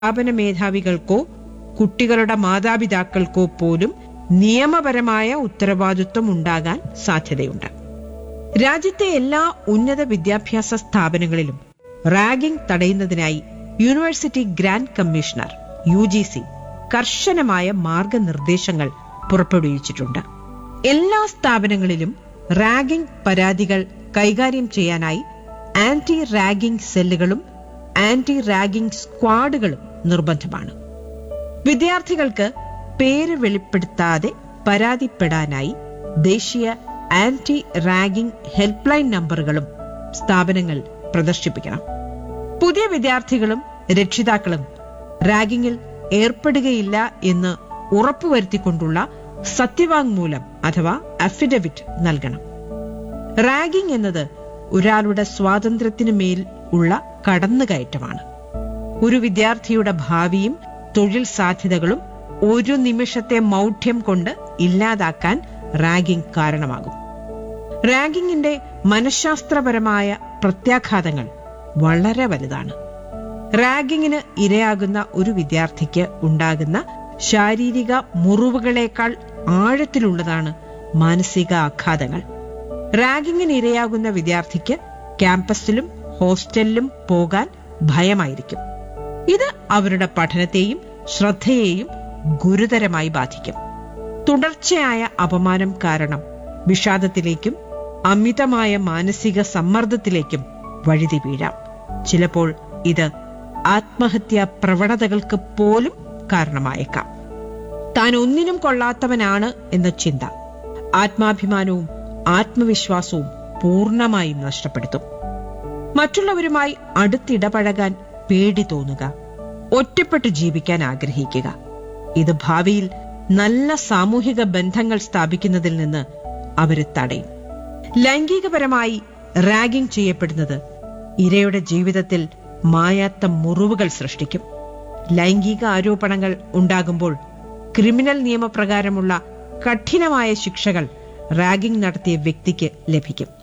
സ്ഥാപന മേധാവികൾക്കോ കുട്ടികളുടെ മാതാപിതാക്കൾക്കോ പോലും നിയമപരമായ ഉത്തരവാദിത്വം ഉണ്ടാകാൻ സാധ്യതയുണ്ട് രാജ്യത്തെ എല്ലാ ഉന്നത വിദ്യാഭ്യാസ സ്ഥാപനങ്ങളിലും റാഗിംഗ് തടയുന്നതിനായി university grant commissioner U G C കർശനമായ മാർഗനിർദ്ദേശങ്ങൾ പുറപ്പെടുവിച്ചിട്ടുണ്ട് എല്ലാ സ്ഥാപനങ്ങളിലും റാഗിംഗ് പരാതികൾ കൈകാര്യം ചെയ്യാനായി ആന്റി റാഗിംഗ് സെല്ലുകളും ആന്റി റാഗിംഗ് സ്ക്വാഡുകളും നിർബന്ധമാണ് വിദ്യാർത്ഥികൾക്ക് പേര് വെളിപ്പെടുത്താതെ പരാതിപ്പെടാനായി ദേശീയ ആന്റി റാഗിംഗ് ഹെൽപ്പ് ലൈൻ നമ്പറുകളും സ്ഥാപനങ്ങൾ പ്രദർശിപ്പിക്കണം പുതിയ വിദ്യാർത്ഥികളും രക്ഷിതാക്കളും റാഗിങ്ങിൽ ഏർപ്പെടുകയില്ല എന്ന് ഉറപ്പുവരുത്തിക്കൊണ്ടുള്ള സത്യവാങ്മൂലം അഥവാ അഫിഡവിറ്റ് നൽകണം റാഗിംഗ് എന്നത് ഒരാളുടെ സ്വാതന്ത്ര്യത്തിനു മേൽ ഉള്ള കടന്നുകയറ്റമാണ് ഒരു വിദ്യാർത്ഥിയുടെ ഭാവിയും തൊഴിൽ സാധ്യതകളും ഒരു നിമിഷത്തെ മൗഢ്യം കൊണ്ട് ഇല്ലാതാക്കാൻ റാഗിംഗ് കാരണമാകും റാഗിങ്ങിന്റെ മനഃശാസ്ത്രപരമായ പ്രത്യാഘാതങ്ങൾ വളരെ വലുതാണ് റാഗിങ്ങിന് ഇരയാകുന്ന ഒരു വിദ്യാർത്ഥിക്ക് ഉണ്ടാകുന്ന ശാരീരിക മുറിവുകളേക്കാൾ ആഴത്തിലുള്ളതാണ് മാനസിക ആഘാതങ്ങൾ റാഗിങ്ങിന് ഇരയാകുന്ന വിദ്യാർത്ഥിക്ക് ക്യാമ്പസിലും ഹോസ്റ്റലിലും പോകാൻ ഭയമായിരിക്കും ഇത് അവരുടെ പഠനത്തെയും ശ്രദ്ധയെയും ഗുരുതരമായി ബാധിക്കും തുടർച്ചയായ അപമാനം കാരണം വിഷാദത്തിലേക്കും അമിതമായ മാനസിക സമ്മർദ്ദത്തിലേക്കും വഴുതി വീഴാം ചിലപ്പോൾ ഇത് ആത്മഹത്യാ പ്രവണതകൾക്ക് പോലും കാരണമായേക്കാം താൻ ഒന്നിനും കൊള്ളാത്തവനാണ് എന്ന ചിന്ത ആത്മാഭിമാനവും ആത്മവിശ്വാസവും പൂർണ്ണമായും നഷ്ടപ്പെടുത്തും മറ്റുള്ളവരുമായി അടുത്തിടപഴകാൻ പേടി തോന്നുക ഒറ്റപ്പെട്ട് ജീവിക്കാൻ ആഗ്രഹിക്കുക ഇത് ഭാവിയിൽ നല്ല സാമൂഹിക ബന്ധങ്ങൾ സ്ഥാപിക്കുന്നതിൽ നിന്ന് അവരെ തടയും ലൈംഗികപരമായി റാഗിംഗ് ചെയ്യപ്പെടുന്നത് ഇരയുടെ ജീവിതത്തിൽ മായാത്ത മുറിവുകൾ സൃഷ്ടിക്കും ലൈംഗിക ആരോപണങ്ങൾ ഉണ്ടാകുമ്പോൾ ക്രിമിനൽ നിയമപ്രകാരമുള്ള കഠിനമായ ശിക്ഷകൾ റാഗിംഗ് നടത്തിയ വ്യക്തിക്ക് ലഭിക്കും